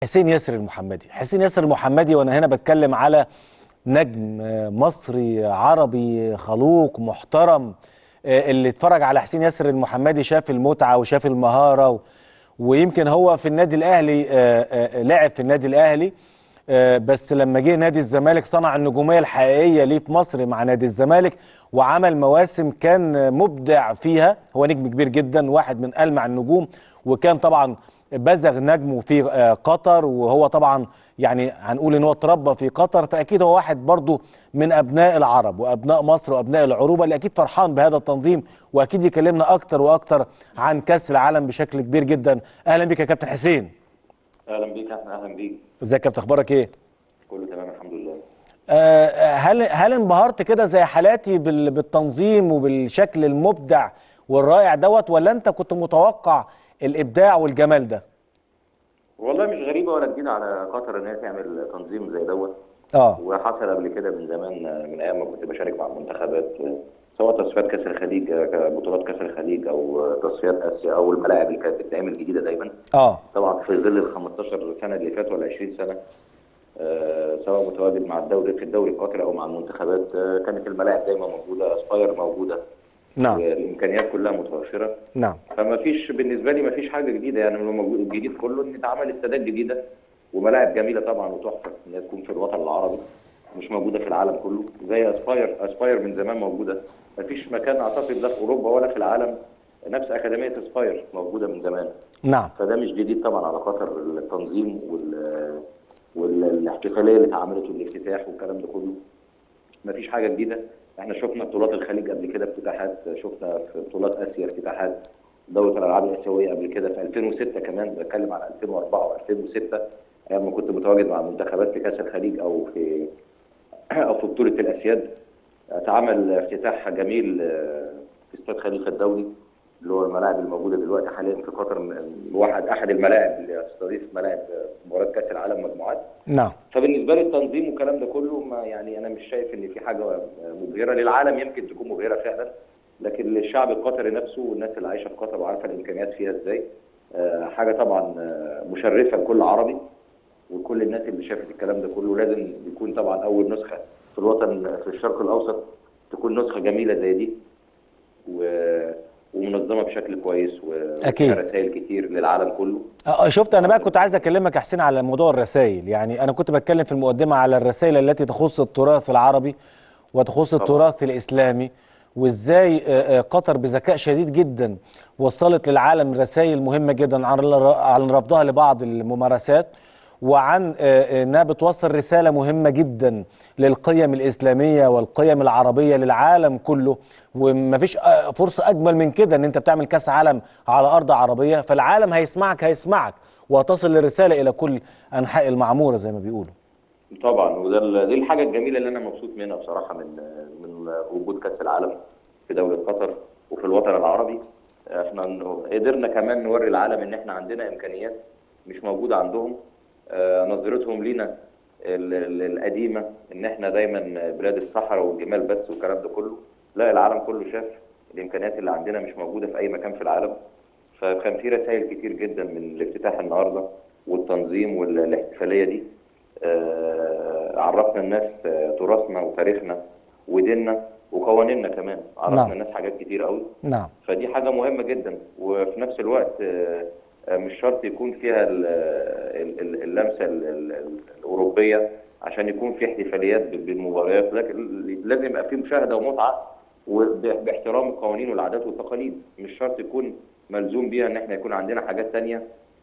حسين ياسر المحمدي حسين ياسر المحمدي وانا هنا بتكلم على نجم آه، مصري عربي خلوق محترم آه، اللي اتفرج على حسين ياسر المحمدي شاف المتعة وشاف المهارة و... ويمكن هو في النادي الأهلي آه، آه، لعب في النادي الأهلي آه، بس لما جه نادي الزمالك صنع النجومية الحقيقية ليه في مصر مع نادي الزمالك وعمل مواسم كان آه، مبدع فيها هو نجم كبير جدا واحد من ألمع النجوم وكان طبعا بزغ نجمه في آه، قطر وهو طبعا يعني هنقول ان هو اتربى في قطر فاكيد هو واحد برضو من ابناء العرب وابناء مصر وابناء العروبه اللي اكيد فرحان بهذا التنظيم واكيد يكلمنا اكتر واكتر عن كاس العالم بشكل كبير جدا اهلا بك يا كابتن حسين اهلا بيك احنا اهلا بيك ازيك يا كابتن اخبارك ايه كله تمام الحمد لله آه، هل هل انبهرت كده زي حالاتي بال- بالتنظيم وبالشكل المبدع والرائع دوت ولا انت كنت متوقع الابداع والجمال ده والله مش غريبه ولا جديده على قطر ان هي تعمل تنظيم زي دوت اه وحصل قبل كده من زمان من ايام ما كنت بشارك مع المنتخبات سواء تصفيات كاس الخليج بطولات كاس الخليج او تصفيات اسيا او الملاعب اللي كانت بتتعمل جديده دايما اه طبعا في ظل ال 15 سنه اللي فاتوا ولا 20 سنه آه، سواء متواجد مع الدوري في الدوري القطري او مع المنتخبات آه، كانت الملاعب دايما موجوده اسباير موجوده نعم والامكانيات كلها متوفره نعم فما فيش بالنسبه لي ما فيش حاجه جديده يعني اللي موجود الجديد كله ان اتعمل استادات جديده وملاعب جميله طبعا وتحفه ان هي تكون في الوطن العربي مش موجوده في العالم كله زي اسباير اسباير من زمان موجوده ما فيش مكان اعتقد لا في اوروبا ولا في العالم نفس اكاديميه اسباير موجوده من زمان نعم فده مش جديد طبعا على قطر التنظيم وال والاحتفاليه اللي اتعملت والافتتاح والكلام ده كله مفيش حاجه جديده احنا شفنا بطولات الخليج قبل كده افتتاحات شفنا في بطولات اسيا افتتاحات دوره الالعاب الاسيويه قبل كده في 2006 كمان بتكلم على 2004 و2006 ايام ما كنت متواجد مع المنتخبات في كاس الخليج او في او في بطوله الاسياد اتعمل افتتاح جميل آه، في استاد خليفه الدولي اللي هو الملاعب الموجوده دلوقتي حاليا في قطر م- واحد احد الملاعب اللي هتستضيف ملاعب آه، مباراه كاس العالم مجموعات نعم فبالنسبه لي التنظيم والكلام ده كله ما يعني انا مش شايف ان في حاجه مبهره للعالم يمكن تكون مبهره فعلا لكن للشعب القطري نفسه والناس اللي عايشه في قطر وعارفه الامكانيات فيها ازاي آه، حاجه طبعا آه، مشرفه لكل عربي وكل الناس اللي شافت الكلام ده كله لازم يكون طبعا اول نسخه في الوطن في الشرق الاوسط تكون نسخه جميله زي دي و- ومنظمه بشكل كويس أكيد. وفيها رسائل كتير للعالم كله آه، شفت انا بقى كنت عايز اكلمك يا حسين على موضوع الرسائل يعني انا كنت بتكلم في المقدمه على الرسائل التي تخص التراث العربي وتخص التراث الاسلامي وازاي آه، آه، قطر بذكاء شديد جدا وصلت للعالم رسائل مهمه جدا عن عن رفضها لبعض الممارسات وعن آه، آه، انها بتوصل رساله مهمه جدا للقيم الاسلاميه والقيم العربيه للعالم كله ومفيش آه، فرصه اجمل من كده ان انت بتعمل كاس عالم على ارض عربيه فالعالم هيسمعك هيسمعك وهتصل الرساله الى كل انحاء المعموره زي ما بيقولوا طبعا وده ال- دي الحاجه الجميله اللي انا مبسوط منها بصراحه من من وجود كاس العالم في دوله قطر وفي الوطن العربي احنا ن- قدرنا كمان نوري العالم ان احنا عندنا امكانيات مش موجوده عندهم آه، نظرتهم لينا ال- ال- القديمه ان احنا دايما بلاد الصحراء والجمال بس والكلام ده كله لا العالم كله شاف الامكانيات اللي عندنا مش موجوده في اي مكان في العالم فكان في رسائل كتير جدا من الافتتاح النهارده والتنظيم والاحتفاليه دي آه، عرفنا الناس آه، تراثنا وتاريخنا وديننا وقوانيننا كمان عرفنا نعم. الناس حاجات كتير قوي نعم فدي حاجه مهمه جدا وفي نفس الوقت آه، آه، مش شرط يكون فيها ال- ال- ال- اللمسه ال- ال- ال- الاوروبيه عشان يكون في احتفاليات ب- بالمباريات لكن لازم يبقى في مشاهده ومتعه وباحترام القوانين والعادات والتقاليد مش شرط يكون ملزوم بيها ان احنا يكون عندنا حاجات تانية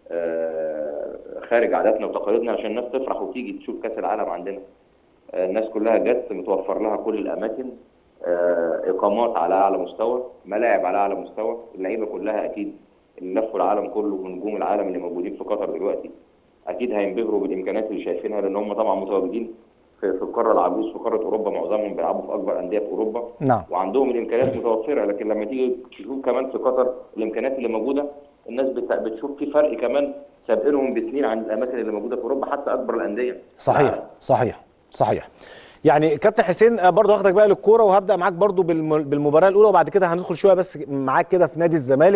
آه، خارج عاداتنا وتقاليدنا عشان الناس تفرح وتيجي تشوف كاس العالم عندنا آه، الناس كلها جت متوفر لها كل الاماكن آه، اقامات على اعلى مستوى ملاعب على اعلى مستوى اللعيبه كلها اكيد اللي لفوا العالم كله ونجوم العالم اللي موجودين في قطر دلوقتي اكيد هينبهروا بالامكانيات اللي شايفينها لان هم طبعا متواجدين في في القاره العجوز في قاره اوروبا معظمهم بيلعبوا في اكبر انديه في اوروبا نعم وعندهم الامكانيات متوفره لكن لما تيجي تشوف كمان في قطر الامكانيات اللي موجوده الناس بت- بتشوف في فرق كمان سابقينهم بسنين عن الاماكن اللي موجوده في اوروبا حتى اكبر الانديه في صحيح العالم. صحيح صحيح يعني كابتن حسين آه، برضه هاخدك بقى للكوره وهبدا معاك برضه بالم- بالمباراه الاولى وبعد كده هندخل شويه بس معاك كده في نادي الزمالك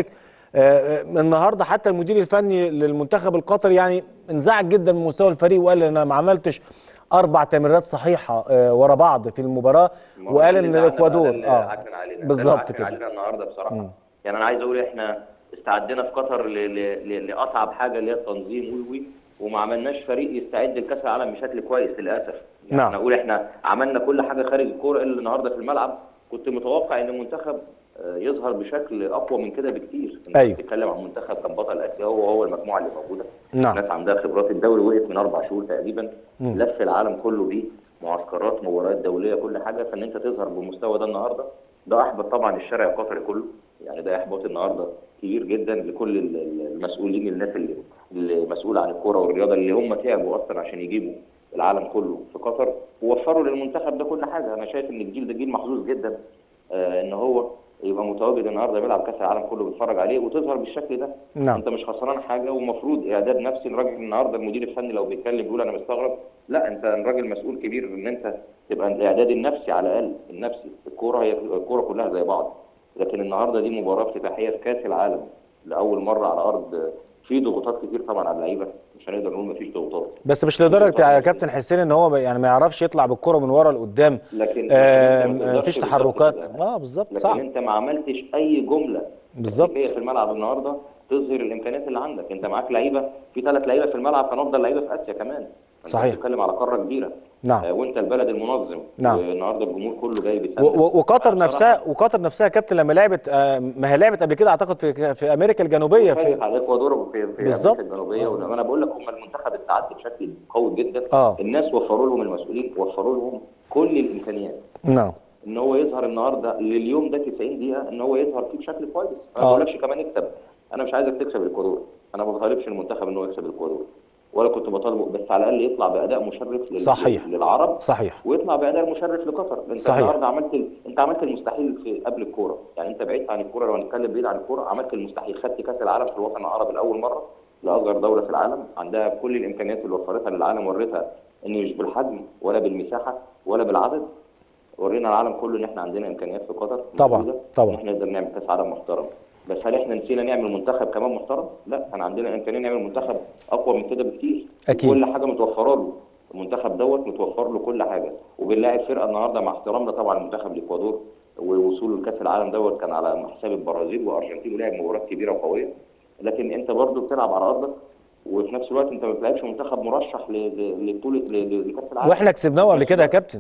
آه، النهارده حتى المدير الفني للمنتخب القطري يعني انزعج جدا من مستوى الفريق وقال انا ما عملتش اربع تمريرات صحيحه آه، ورا بعض في المباراه ما هو وقال ده ان اللي زعلنا بقى، ده الاكوادور اللي اه عكنن علينا ده اللي بالظبط عكنن كده علينا النهارده بصراحه يعني انا عايز اقول احنا استعدينا في قطر ل... ل... ل... لاصعب حاجه اللي هي التنظيم وي وي وما عملناش فريق يستعد لكاس العالم بشكل كويس للاسف يعني نعم. انا اقول احنا عملنا كل حاجه خارج الكوره الا النهارده في الملعب كنت متوقع ان المنتخب آه، يظهر بشكل اقوى من كده بكتير انت أيوه. بتتكلم عن منتخب كان بطل اسيا هو هو المجموعه اللي موجوده نعم. ناس عندها خبرات الدوري وقف من اربع شهور تقريبا لف العالم كله بيه معسكرات مباريات دوليه كل حاجه فان انت تظهر بالمستوى ده النهارده ده احبط طبعا الشارع القطري كله يعني ده احباط النهارده كبير جدا لكل ال- ال- المسؤولين الناس اللي اللي مسؤول عن الكوره والرياضه اللي هم تعبوا اصلا عشان يجيبوا العالم كله في قطر ووفروا للمنتخب ده كل حاجه انا شايف ان الجيل ده جيل محظوظ جدا آه ان هو يبقى متواجد النهارده بيلعب كاس العالم كله بيتفرج عليه وتظهر بالشكل ده نعم. انت مش خسران حاجه ومفروض اعداد نفسي الراجل النهارده المدير الفني لو بيتكلم بيقول انا مستغرب لا انت راجل مسؤول كبير ان انت تبقى الاعداد النفسي على الاقل النفسي الكوره هي الكوره كلها زي بعض لكن النهارده دي مباراه افتتاحيه في كاس العالم لاول مره على ارض في ضغوطات كتير طبعا على اللعيبه مش هنقدر نقول مفيش ضغوطات بس مش لدرجه يا كابتن حسين ان هو يعني ما يعرفش يطلع بالكره من ورا لقدام لكن آه لكن أنت ما مفيش تقدرش تحركات بالظبط كده. اه بالظبط لكن صعب انت ما عملتش اي جمله بالظبط. تكتيكية في الملعب النهارده تظهر الامكانيات اللي عندك انت معاك لعيبه في ثلاث لعيبه في الملعب كانوا افضل لعيبه في اسيا كمان انت صحيح. بتتكلم على قاره كبيره نعم. آه، وانت البلد المنظم نعم. والنهارده الجمهور كله جاي بيساند و- و- وقطر فبصراحة نفسها وقطر نفسها يا كابتن لما لعبت آه ما هي لعبت قبل كده اعتقد في في امريكا الجنوبيه فاتت في على الاكوادور وفي في بالظبط. امريكا الجنوبيه ولما انا بقول لك هم المنتخب استعد بشكل قوي جدا آه. الناس وفروا لهم المسؤولين وفروا لهم كل الامكانيات نعم ان هو يظهر النهارده لليوم ده 90 دقيقه ان هو يظهر فيه بشكل كويس انا آه. ما بقولكش كمان يكسب انا مش عايزك تكسب الاكوادور انا ما بطالبش المنتخب ان هو يكسب الاكوادور ولا كنت بطالبه بس على الاقل يطلع باداء مشرف لل... صحيح. للعرب صحيح ويطلع باداء مشرف لقطر انت صحيح. النهارده عملت ال... انت عملت المستحيل في قبل الكوره يعني انت بعيد عن الكوره لو هنتكلم بعيد عن الكوره عملت المستحيل خدت كاس العالم في الوطن العربي لاول مره لاصغر دوله في العالم عندها كل الامكانيات اللي وفرتها للعالم وريتها ان مش بالحجم ولا بالمساحه ولا بالعدد ورينا العالم كله ان احنا عندنا امكانيات في قطر طبعاً، موجودة، طبعاً. ان احنا نقدر نعمل كاس عالم محترم بس هل احنا نسينا نعمل منتخب كمان محترم؟ لا احنا عندنا امكانيه نعمل منتخب اقوى من كده بكتير أكيد. كل حاجه متوفره له المنتخب دوت متوفر له كل حاجه وبنلاعب فرقه النهارده مع احترامنا طبعا منتخب الاكوادور ووصوله لكاس العالم دوت كان على حساب البرازيل وارجنتين ولعب مباراه كبيره وقويه لكن انت برضو بتلعب على ارضك وفي نفس الوقت انت ما بتلعبش منتخب مرشح ل- ل- لبطوله ل- ل- لكاس العالم واحنا كسبناهم قبل كده يا كابتن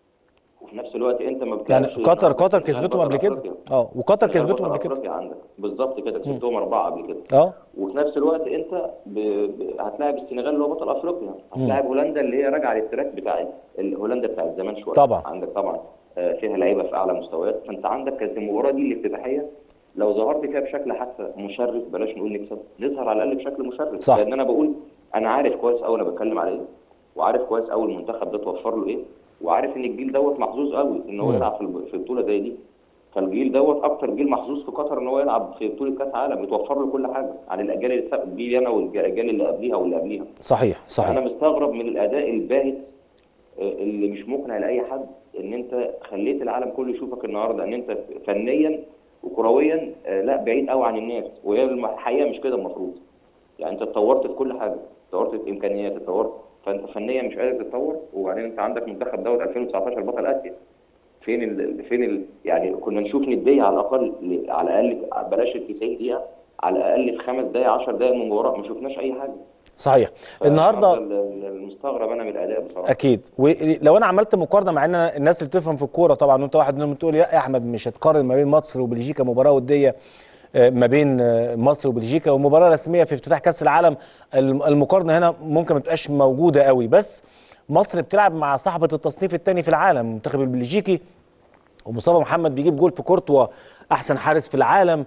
وفي نفس الوقت انت ما يعني بتلعبش قطر قطر بتلعب كسبتهم بطل قبل كده أفريقيا. اه وقطر بتلعب كسبتهم بطل قبل كده أفريقيا عندك بالظبط كده كسبتهم اربعه قبل كده اه وفي نفس الوقت انت ب... ب... هتلاعب السنغال اللي هو بطل افريقيا هتلاعب هولندا اللي هي راجعه للتراك بتاع ال- هولندا بتاع زمان شويه طبعا. عندك طبعا آه، فيها لعيبه في اعلى مستويات فانت عندك كانت المباراه دي الافتتاحيه لو ظهرت فيها بشكل حتى مشرف بلاش نقول نكسب نظهر على الاقل بشكل مشرف صح. لان انا بقول انا عارف كويس قوي انا بتكلم على ايه وعارف كويس قوي المنتخب ده توفر له ايه وعارف ان الجيل دوت محظوظ قوي ان هو يلعب في الب- في بطوله زي دي فالجيل دوت اكتر جيل محظوظ في قطر ان هو يلعب في بطوله كاس عالم يتوفر له كل حاجه عن الاجيال اللي سبق جيلي انا والاجيال اللي قبليها واللي قبليها صحيح انا صحيح مستغرب من الاداء الباهت آه، اللي مش مقنع لاي حد ان انت خليت العالم كله يشوفك النهارده ان انت فنيا وكرويا آه، لا بعيد قوي عن الناس وهي الم- الحقيقه مش كده المفروض يعني انت اتطورت في كل حاجه اتطورت في امكانيات اتطورت فانت فنيا مش قادر تتطور وبعدين انت عندك منتخب دوت 2019 بطل اسيا فين ال... فين ال... يعني كنا نشوف نديه على الاقل ل- على الاقل بلاش ال 90 دقيقه على الاقل في خمس دقائق 10 دقائق من المباراه ما شفناش اي حاجه صحيح النهارده ال- ال- المستغرب انا من الاداء بصراحه اكيد ولو انا عملت مقارنه مع ان أنا الناس اللي بتفهم في الكوره طبعا وانت واحد منهم تقول يا احمد مش هتقارن ما بين مصر وبلجيكا مباراه وديه آه، ما بين آه، مصر وبلجيكا ومباراه رسميه في افتتاح كاس العالم الم- المقارنه هنا ممكن ما تبقاش موجوده قوي بس مصر بتلعب مع صاحبه التصنيف الثاني في العالم المنتخب البلجيكي ومصطفى محمد بيجيب جول في كورتوا احسن حارس في العالم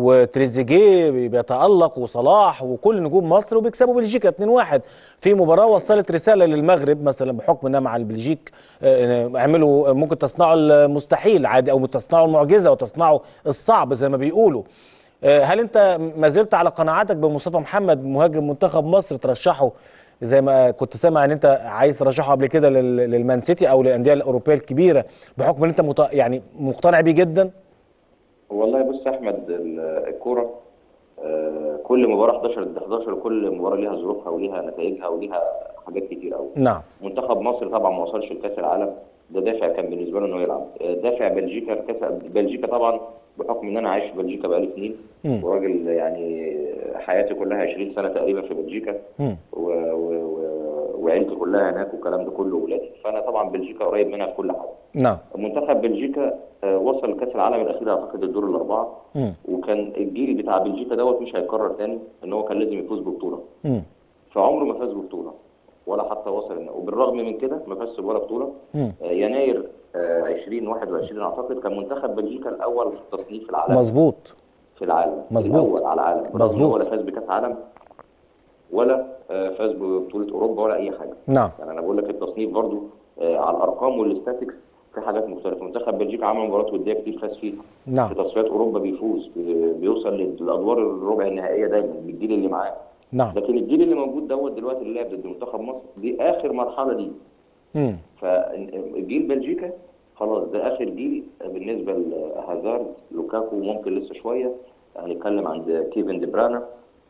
وتريزيجيه بيتالق وصلاح وكل نجوم مصر وبيكسبوا بلجيكا 2-1 في مباراه وصلت رساله للمغرب مثلا بحكم انها مع البلجيك آه، اعملوا ممكن تصنعوا المستحيل عادي او تصنعوا المعجزه وتصنعوا الصعب زي ما بيقولوا آه، هل انت ما زلت على قناعاتك بمصطفى محمد مهاجم منتخب مصر ترشحه زي ما كنت سامع ان انت عايز ترشحه قبل كده لل- للمان سيتي او للانديه الاوروبيه الكبيره بحكم ان انت مت... يعني مقتنع بيه جدا والله بص يا احمد ال- الكوره آه، كل مباراه 11 ضد 11 وكل مباراه ليها ظروفها وليها نتائجها وليها حاجات كتير قوي نعم منتخب مصر طبعا ما وصلش لكاس العالم ده دافع كان بالنسبه له انه يلعب آه، دافع بلجيكا كاس بلجيكا طبعا بحكم ان انا عايش في بلجيكا بقالي سنين مم. وراجل يعني حياتي كلها 20 سنه تقريبا في بلجيكا مم. و... و... و... وعيلتي كلها هناك والكلام ده كله وولادي فانا طبعا بلجيكا قريب منها في كل حاجه نعم منتخب بلجيكا آه، وصل لكاس العالم الاخير اعتقد الدور الاربعه مم. وكان الجيل بتاع بلجيكا دوت مش هيتكرر تاني ان هو كان لازم يفوز ببطوله مم. فعمره ما فاز ببطوله ولا حتى وصل إن- وبالرغم من كده ما فازش ولا بطوله مم. آه، يناير آه، 2021 اعتقد كان منتخب بلجيكا الاول في التصنيف العالمي مظبوط في العالم مظبوط. الاول على العالم بالرغم إن مظبوط. هو ولا فاز بكاس عالم ولا آه، فاز ببطوله اوروبا ولا اي حاجه نعم يعني انا بقول لك التصنيف برضو آه، على الارقام والاستاتكس في حاجات مختلفه منتخب بلجيكا عمل مباريات وديه كتير فاز فيها نعم في تصفيات اوروبا بيفوز بي- بيوصل للادوار الربع النهائيه دايما بالجيل اللي معاه نعم لكن الجيل اللي موجود دوت دلوقتي اللي لعب ضد منتخب مصر دي اخر مرحله ليه مم. فالجيل بلجيكا خلاص ده اخر جيل بالنسبه لهازارد لوكاكو ممكن لسه شويه هنتكلم عن كيفن دي برانا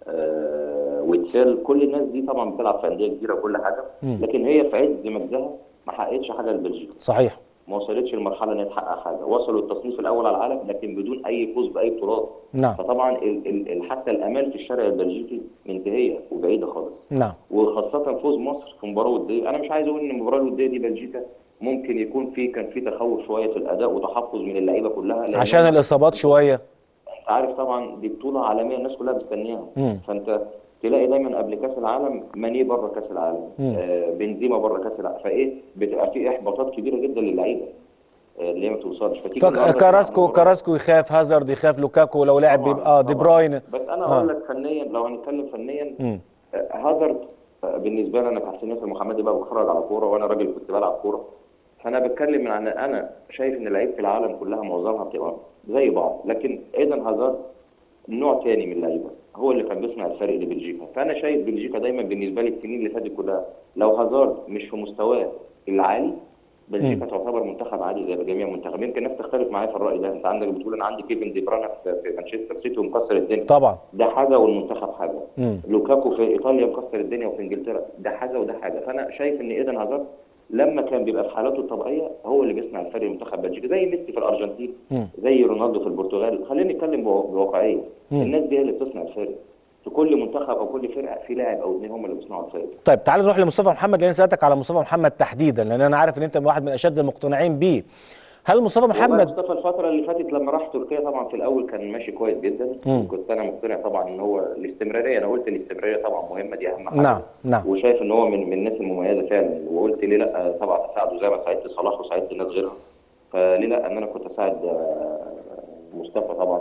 آه ويتسيل كل الناس دي طبعا بتلعب في انديه كبيره وكل حاجه مم. لكن هي في عز مجدها ما حققتش حاجه لبلجيكا صحيح ما وصلتش للمرحله ان هي تحقق حاجه وصلوا التصنيف الاول على العالم لكن بدون اي فوز باي بطولات نعم فطبعا ال- ال- ال- حتى الامال في الشارع البلجيكي منتهيه وبعيده خالص نعم وخاصة فوز مصر في مباراة ودية، أنا مش عايز أقول إن المباراة الودية دي بلجيكا ممكن يكون في كان في تخوف شوية في الأداء وتحفظ من اللعيبة كلها لأن عشان هم- الاصابات شويه أنت عارف طبعا دي بطولة عالمية الناس كلها مستنياها، مم. فأنت تلاقي دايما قبل كأس العالم ماني بره كأس العالم، مم. آه بنزيما بره كأس العالم، فإيه بتبقى في إحباطات كبيرة جدا للعيبة آه اللي هي ما توصلش فتيجي النهاردة تلعب فكراسكو مباراة- كراسكو يخاف هازارد يخاف لوكاكو لو لعب طبعاً، يبقى اه دي طبعاً. بروين بس أنا آه. أقول لك فنيا لو هنتكلم فنيا مم. هازارد بالنسبه لي انا كحسين ياسر محمدي بقى بتفرج على كوره وانا راجل كنت بلعب كوره فانا بتكلم من عن انا شايف ان لعيبه العالم كلها معظمها بتبقى زي بعض لكن ايدن هازارد نوع تاني من اللعيبه هو اللي كان بيصنع الفرق لبلجيكا فانا شايف بلجيكا دايما بالنسبه لي السنين اللي فاتت كلها لو هازارد مش في مستواه العالي بلجيكا تعتبر منتخب عادي زي جميع المنتخبين يمكن الناس تختلف معايا في الراي ده انت عندك بتقول انا عندي كيفن دي برانا في في مانشستر سيتي ومكسر الدنيا طبعا ده حاجه والمنتخب حاجه مم. لوكاكو في ايطاليا مكسر الدنيا وفي انجلترا ده حاجه وده حاجه فانا شايف ان ايدن هازارد لما كان بيبقى في حالاته الطبيعيه هو اللي بيصنع الفرق لمنتخب بلجيكا زي ميسي في الارجنتين مم. زي رونالدو في البرتغال خلينا نتكلم بوا- بواقعيه مم. الناس دي هي اللي بتصنع الفرق في كل منتخب او كل فرقه في لاعب او اثنين هم اللي بيصنعوا الفرق طيب تعال نروح لمصطفى محمد لان سالتك على مصطفى محمد تحديدا لان انا عارف ان انت واحد من اشد المقتنعين بيه هل مصطفى والله محمد مصطفى الفترة اللي فاتت لما راح تركيا طبعا في الأول كان ماشي كويس جدا مم. كنت أنا مقتنع طبعا إن هو الاستمرارية أنا قلت الاستمرارية طبعا مهمة دي أهم حاجة نعم نعم وشايف ان هو من من الناس المميزه فعلا وقلت ليه لا طبعا اساعده زي ما ساعدت صلاح وساعدت ناس غيرها فليه لا ان انا كنت اساعد آه، مصطفى طبعا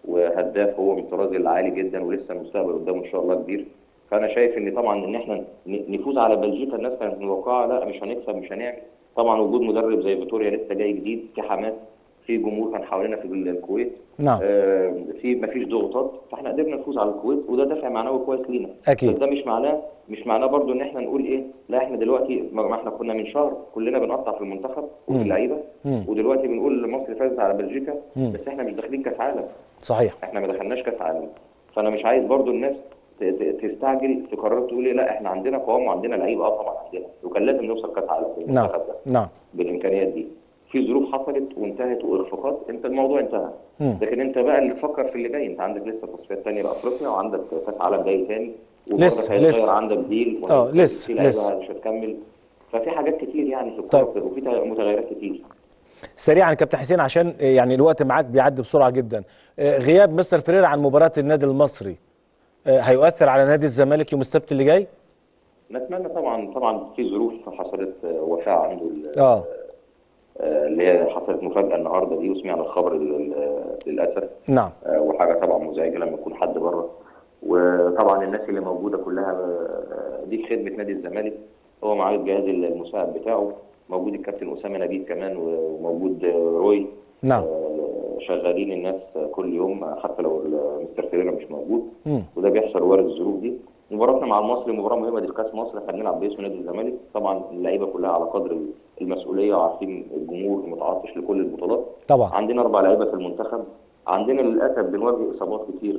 وهداف هو من الطراز العالي جدا ولسه المستقبل قدامه ان شاء الله كبير فانا شايف ان طبعا ان احنا ن- نفوز على بلجيكا الناس كانت متوقعه لا مش هنكسب مش هنعمل طبعا وجود مدرب زي فيتوريا لسه جاي جديد في حماس في جمهور كان حوالينا في الكويت نعم آه، في مفيش ضغوطات فاحنا قدرنا نفوز على الكويت وده دافع معنوي كويس لينا أكيد. بس ده مش معناه مش معناه برضو ان احنا نقول ايه لا احنا دلوقتي ما ما احنا كنا من شهر كلنا بنقطع في المنتخب وفي مم. اللعيبه مم. ودلوقتي بنقول مصر فازت على بلجيكا مم. بس احنا مش داخلين كاس عالم صحيح احنا ما دخلناش كاس عالم فانا مش عايز برضو الناس ت- ت- تستعجل في قرار تقول إيه، لا احنا عندنا قوام وعندنا لعيبه اه طبعا عندنا وكان لازم نوصل كاس عالم نعم بالمنتخب ده نعم بالامكانيات دي في ظروف حصلت وانتهت واخفاقات انت الموضوع انتهى مم. لكن انت بقى اللي تفكر في اللي جاي انت عندك لسه تصفيات ثانيه لافريقيا وعندك كاس عالم جاي ثاني لسه- هيتغير لسه. عندك ديل اه، وهيبقى لسه- في لعيبه لسه. مش هتكمل ففي حاجات كتير يعني في الكوره طيب. وفي متغيرات كتير سريعا كابتن حسين عشان آه، يعني الوقت معاك بيعدي بسرعه جدا آه، غياب مستر فريرا عن مباراه النادي المصري آه، هيؤثر على نادي الزمالك يوم السبت اللي جاي نتمنى طبعا طبعا في ظروف حصلت آه، وفاه عنده ال- اه آه، اللي هي حصلت مفاجاه النهارده دي وسمعنا الخبر ال- ال- للاسف نعم آه، وحاجه طبعا مزعجه لما يكون حد بره وطبعا الناس اللي موجوده كلها آه، دي في خدمه نادي الزمالك هو معاه الجهاز المساعد بتاعه موجود الكابتن اسامه نبيل كمان وموجود آه، روي نعم آه، شغالين الناس كل يوم حتى لو ال- مستر فيريرا مش موجود مم. وده بيحصل وارد الظروف دي مباراتنا مع المصري مباراه مهمه دي في كاس مصر احنا بنلعب باسم نادي الزمالك طبعا اللعيبه كلها على قدر المسؤوليه وعارفين الجمهور متعطش لكل البطولات طبعا عندنا اربع لعيبه في المنتخب عندنا للاسف بنواجه اصابات كتير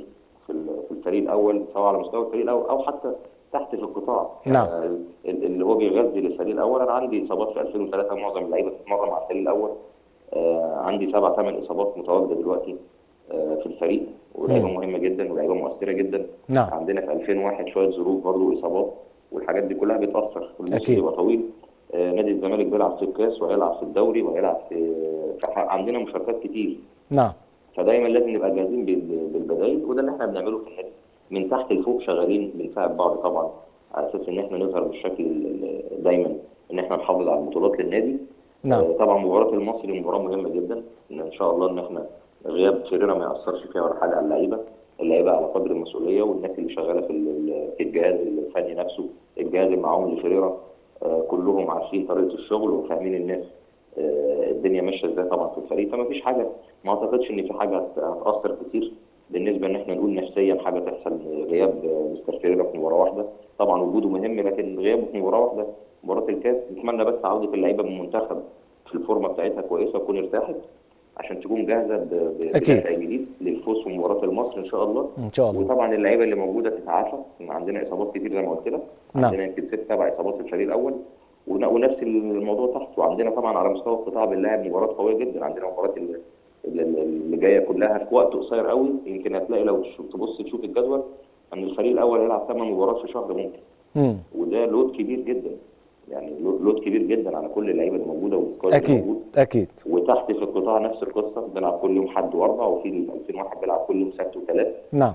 في ال- في الفريق الاول سواء على مستوى الفريق الاول او حتى تحت في القطاع نعم. آه، ال- اللي هو بيغذي للفريق الاول انا عندي اصابات في 2003 معظم اللعيبه بتتمرن مع الفريق الاول آه، عندي سبع ثمان اصابات متواجده دلوقتي آه، في الفريق ولعيبه مم. مهمه جدا ولعيبه مؤثره جدا نعم. عندنا في 2001 شويه ظروف برضه اصابات والحاجات دي كلها بتاثر الموسم أكيد. بيبقى طويل آه، نادي الزمالك بيلعب في الكاس وهيلعب في الدوري وهيلعب في فح- عندنا مشاركات كتير نعم فدايما لازم نبقى جاهزين بال- بالبدائل وده اللي احنا بنعمله في النادي من تحت لفوق شغالين بنساعد بعض طبعا على اساس ان احنا نظهر بالشكل ال- ال- دايما ان احنا نحافظ على البطولات للنادي نعم. آه، طبعا مباراه المصري مباراه مهمه جدا ان ان شاء الله ان احنا غياب فيريرا ما ياثرش فيها ولا حاجه على اللعيبه اللعيبه على قدر المسؤوليه والناس اللي شغاله في ال- في الجهاز الفني نفسه الجهاز المعاون لفيريرا آه، كلهم عارفين طريقه الشغل وفاهمين الناس آه، الدنيا ماشيه ازاي طبعا في الفريق فما فيش حاجه ما اعتقدش ان في حاجه هت- هتاثر كتير بالنسبه ان احنا نقول نفسيا حاجه تحصل غياب آه، مستر فيريرا في مباراه واحده طبعا وجوده مهم لكن غيابه في مباراه واحده مباراه الكاس نتمنى بس عوده اللعيبه من المنتخب في الفورمه بتاعتها كويسه وتكون ارتاحت عشان تكون جاهزه ب- ب- أكيد. بدافع جديد للفوز في مباراه المصري ان شاء الله ان شاء الله وطبعا اللعيبه اللي موجوده تتعافى إن عندنا اصابات كتير زي ما قلت لك نعم. عندنا يمكن ست سبع اصابات في الفريق الاول ون- ونفس الموضوع تحت وعندنا طبعا على مستوى القطاع بنلاعب مباراه قويه جدا عندنا مباراه ال- ال- ال- اللي جايه كلها في وقت قصير قوي يمكن هتلاقي لو تشوف- تبص تشوف الجدول ان الفريق الاول هيلعب ثمان مباريات في شهر ممكن مم. وده لود كبير جدا يعني لود لود كبير جدا على كل اللعيبه اللي موجوده والسكواد اللي اكيد موجود اكيد وتحت في القطاع نفس القصه بنلعب كل يوم حد واربع وفي ال 2001 بيلعب كل يوم سبت وثلاث نعم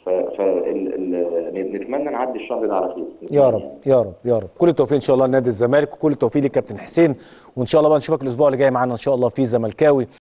فنتمنى نعدي الشهر ده على خير يا رب يا رب يا رب كل التوفيق ان شاء الله لنادي الزمالك وكل التوفيق لكابتن حسين وان شاء الله بقى نشوفك الاسبوع اللي جاي معانا ان شاء الله في زملكاوي